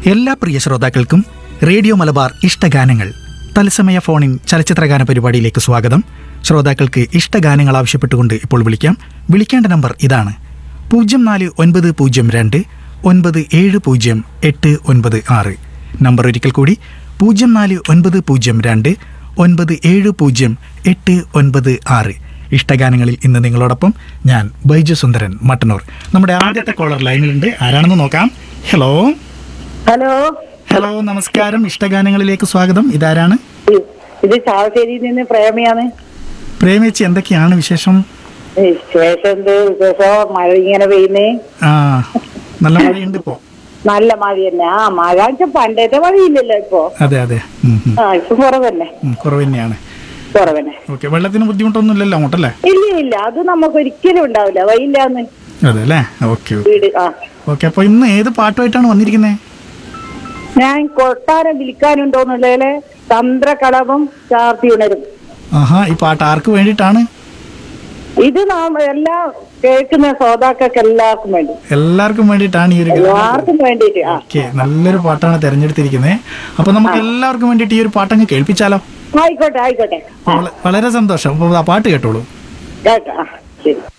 എല്ലാ പ്രിയ ശ്രോതാക്കൾക്കും റേഡിയോ മലബാർ ഇഷ്ടഗാനങ്ങൾ തത്സമയ ഫോണിൻ ചലച്ചിത്രഗാന പരിപാടിയിലേക്ക് സ്വാഗതം ശ്രോതാക്കൾക്ക് ഇഷ്ടഗാനങ്ങൾ ആവശ്യപ്പെട്ടുകൊണ്ട് ഇപ്പോൾ വിളിക്കാം വിളിക്കേണ്ട നമ്പർ ഇതാണ് പൂജ്യം നാല് ഒൻപത് പൂജ്യം രണ്ട് ഒൻപത് ഏഴ് പൂജ്യം എട്ട് ഒൻപത് ആറ് നമ്പർ ഒരിക്കൽ കൂടി പൂജ്യം നാല് ഒൻപത് പൂജ്യം രണ്ട് ഒൻപത് ഏഴ് പൂജ്യം എട്ട് ഒൻപത് ആറ് ഇഷ്ടഗാനങ്ങളിൽ ഇന്ന് നിങ്ങളോടൊപ്പം ഞാൻ ബൈജു സുന്ദരൻ മട്ടന്നൂർ നമ്മുടെ ആദ്യത്തെ കോളർ ലൈനിലുണ്ട് ആരാണെന്ന് നോക്കാം ഹലോ ഹലോ ഹലോ നമസ്കാരം ഇഷ്ടഗാനങ്ങളിലേക്ക് സ്വാഗതം ഇതാരാണ് ഇ- ഇത് ചാവശ്ശേരിയിൽ നിന്ന് പ്രേമയാണ് പ്രേമിച്ച് എന്തൊക്കെയാണ് വിശേഷം വിശേഷം എന്ത് വിശേഷം മഴ ഇങ്ങനെ പെയ്യുന്നേ ആ നല്ല മഴയുണ്ട് ഇപ്പോ നല്ല മഴ തന്നെ ആ മഴ വെച്ചാൽ പണ്ടത്തെ മഴയില്ലല്ലോ ഇപ്പൊ അതെ അതെ ഉം, ഉം. ആ ഇപ്പൊ കുറവന്നെ ഉം, കുറവ് തന്നെയാണ് കുറവന്നെ ഓക്കെ വെള്ളത്തിന് ബുദ്ധിമുട്ടൊന്നുമില്ലല്ലോ അങ്ങോട്ടല്ലേ ഇല്ല ഇല്ല അത് നമുക്ക് ഒരിക്കലും ഉണ്ടാവില്ല വൈയില്ലാന്ന് അതെ അല്ലേ ഓക്കെ വീട് ആ ഓക്കെ അപ്പൊ ഇന്ന് ഏത് പാട്ടുമായിട്ടാണ് വന്നിരിക്കുന്നത് ഞാൻ കൊട്ടാരം വിളിക്കാനുണ്ടോന്നുള്ളതിലെ തന്ത്രകളവും ചാർത്തി ഉണരും ആഹാ ഈ പാട്ട് ആർക്ക് വേണ്ടിയിട്ടാണ് ഇത് നാം എല്ലാം കേൾക്കുന്ന ശ്രോതാക്കൾക്ക് എല്ലാവർക്കും വേണ്ടി എല്ലാവർക്കും വേണ്ടിയിട്ടാണ് ഈ ഒരു ഗാനം എല്ലാവർക്കും വേണ്ടിയിട്ട് ആ ഓക്കെ നല്ലൊരു പാട്ടാണ് തെരഞ്ഞെടുത്തിരിക്കുന്നത് അപ്പൊ നമുക്ക് എല്ലാവർക്കും വേണ്ടിയിട്ട് ഈ ഒരു പാട്ടങ്ങ് കേൾപ്പിച്ചാലോ ആയിക്കോട്ടെ ആയിക്കോട്ടെ വള- വളരെ സന്തോഷം അപ്പൊ ആ പാട്ട് കേട്ടോളൂ കേട്ടോ ആ ശരി